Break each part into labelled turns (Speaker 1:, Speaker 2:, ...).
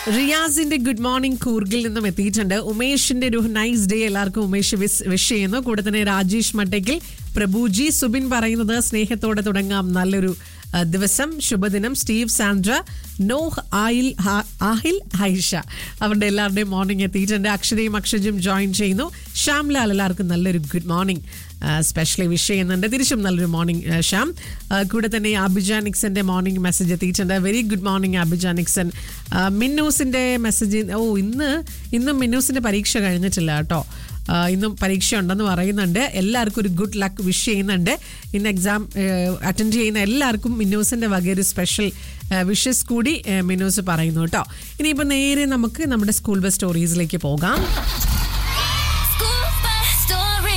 Speaker 1: റിയാസിന്റെ good morning കൂർഗിൽ നിന്നും എത്തിയിട്ടുണ്ട് ഉമേഷിന്റെ ഒരു നൈസ് ഡേ എല്ലാവർക്കും ഉമേഷ് വിസ് വിഷ് ചെയ്യുന്നു കൂടെ തന്നെ രാജേഷ് മട്ടയ്ക്കിൽ പ്രഭുജി സുബിൻ പറയുന്നത് സ്നേഹത്തോടെ തുടങ്ങാം നല്ലൊരു ആ, ദിവസം ശുഭദിനം സ്റ്റീവ് സാൻഡ്ര നോഹ് ആയിൽ ഹ- ആഹിൽ ഹൈഷ അവരുടെ എല്ലാവരുടെയും മോർണിംഗ് എത്തിയിട്ടുണ്ട് അക്ഷരയും അക്ഷജും ജോയിൻ ചെയ്യുന്നു ശ്യാംലാൽ എല്ലാവർക്കും നല്ലൊരു ഗുഡ് മോർണിംഗ് സ്പെഷ്യലി വിഷ് ചെയ്യുന്നുണ്ട് തിരിച്ചും നല്ലൊരു മോർണിംഗ് ശ്യാം ആ, കൂടെ തന്നെ അബിജാനിക്സന്റെ മോർണിംഗ് മെസ്സേജ് എത്തിയിട്ടുണ്ട് വെരി ഗുഡ് മോർണിംഗ് അബിജാനിക്സൻ മിന്നൂസിന്റെ മെസ്സേജ് ഓ ഇന്ന് ഇന്നും മിന്നൂസിന്റെ പരീക്ഷ കഴിഞ്ഞിട്ടില്ല കേട്ടോ ആ, ഇന്നും പരീക്ഷ ഉണ്ടെന്ന് പറയുന്നുണ്ട് എല്ലാവർക്കും ഒരു ഗുഡ് ലക്ക് വിഷ് ചെയ്യുന്നുണ്ട് ഇന്ന് എക്സാം അറ്റൻഡ് ചെയ്യുന്ന എല്ലാവർക്കും മിന്നൂസിന്റെ വക ഒരു സ്പെഷ്യൽ വിഷസ് കൂടി ആ, മിന്നൂസ് പറയുന്നു കേട്ടോ ഇനിയിപ്പോൾ നേരെ നമുക്ക് നമ്മുടെ സ്കൂൾ ബസ് സ്റ്റോറീസിലേക്ക് പോകാം
Speaker 2: School bus story.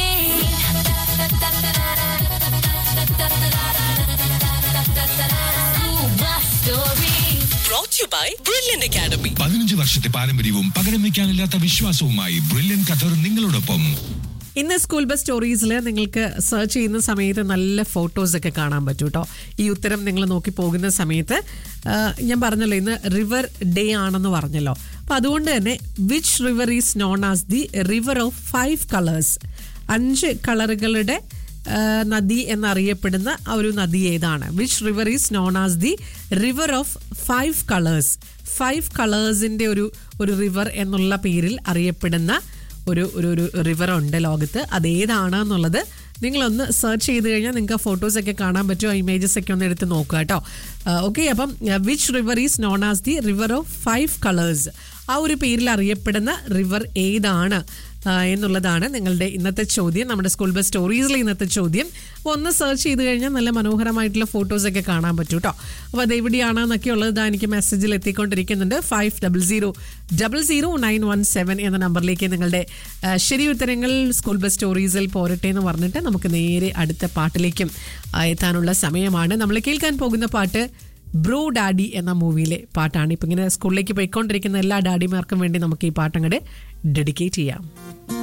Speaker 2: School bus story.
Speaker 3: brought to you by Brilliant Academy.
Speaker 4: പതിനഞ്ച് വർഷത്തെ പാരമ്പര്യവും പകരം വെക്കാനില്ലാത്ത വിശ്വാസവുമായി ബ്രില്യൻ ഖത്തർ നിങ്ങളോടൊപ്പം
Speaker 1: ഇന്ന് സ്കൂൾ ബസ് സ്റ്റോറീസിൽ നിങ്ങൾക്ക് സെർച്ച് ചെയ്യുന്ന സമയത്ത് നല്ല ഫോട്ടോസ് ഒക്കെ കാണാൻ പറ്റും കേട്ടോ ഈ ഉത്തരം നിങ്ങൾ നോക്കി പോകുന്ന സമയത്ത് ആ, ഞാൻ പറഞ്ഞല്ലോ ഇന്ന് റിവർ ഡേ ആണെന്ന് പറഞ്ഞല്ലോ അപ്പം അതുകൊണ്ട് തന്നെ which river is known as the river of five colours അഞ്ച് കളറുകളുടെ ആ, നദി എന്നറിയപ്പെടുന്ന ആ ഒരു നദി ഏതാണ് which river is known as the river of five colours five കളേഴ്സിന്റെ ഒരു ഒരു റിവർ എന്നുള്ള പേരിൽ അറിയപ്പെടുന്ന ഒരു ഒരു ഒരു റിവർ ഉണ്ട് ലോകത്ത് അത് ഏതാണ് എന്നുള്ളത് നിങ്ങളൊന്ന് സെർച്ച് ചെയ്ത് കഴിഞ്ഞാൽ നിങ്ങൾക്ക് ഫോട്ടോസ് ഒക്കെ കാണാൻ പറ്റുമോ ഇമേജസ് ഒക്കെ ഒന്ന് എടുത്ത് നോക്കുക കേട്ടോ ഓക്കെ അപ്പം which river is known as the river of five colours ആ ഒരു പേരിൽ അറിയപ്പെടുന്ന റിവർ ഏതാണ് ആ, എന്നുള്ളതാണ് നിങ്ങളുടെ ഇന്നത്തെ ചോദ്യം നമ്മുടെ സ്കൂൾ ബസ് സ്റ്റോറീസിലെ ഇന്നത്തെ ചോദ്യം അപ്പോൾ ഒന്ന് സെർച്ച് ചെയ്ത് കഴിഞ്ഞാൽ നല്ല മനോഹരമായിട്ടുള്ള ഫോട്ടോസ് ഒക്കെ കാണാൻ പറ്റും കേട്ടോ അപ്പോൾ അത് എവിടെയാണെന്നൊക്കെ ഉള്ളത് ഇതാ എനിക്ക് മെസ്സേജിൽ എത്തിക്കൊണ്ടിരിക്കുന്നുണ്ട് five double zero double zero nine one seven എന്ന നമ്പറിലേക്ക് നിങ്ങളുടെ ആ, ശരി ഉത്തരങ്ങൾ സ്കൂൾ ബസ് സ്റ്റോറീസിൽ പോരട്ടെ എന്ന് പറഞ്ഞിട്ട് നമുക്ക് നേരെ അടുത്ത പാട്ടിലേക്കും ആ, എത്താനുള്ള സമയമാണ് നമ്മൾ കേൾക്കാൻ പോകുന്ന പാട്ട് ബ്രോ ഡാഡി എന്ന മൂവിയിലെ പാട്ടാണ് ഇപ്പം ഇങ്ങനെ സ്കൂളിലേക്ക് പോയിക്കൊണ്ടിരിക്കുന്ന എല്ലാ ഡാഡിമാർക്കും വേണ്ടി നമുക്ക് ഈ പാട്ടങ്ങടെ ഡെഡിക്കേറ്റ് ചെയ്യാം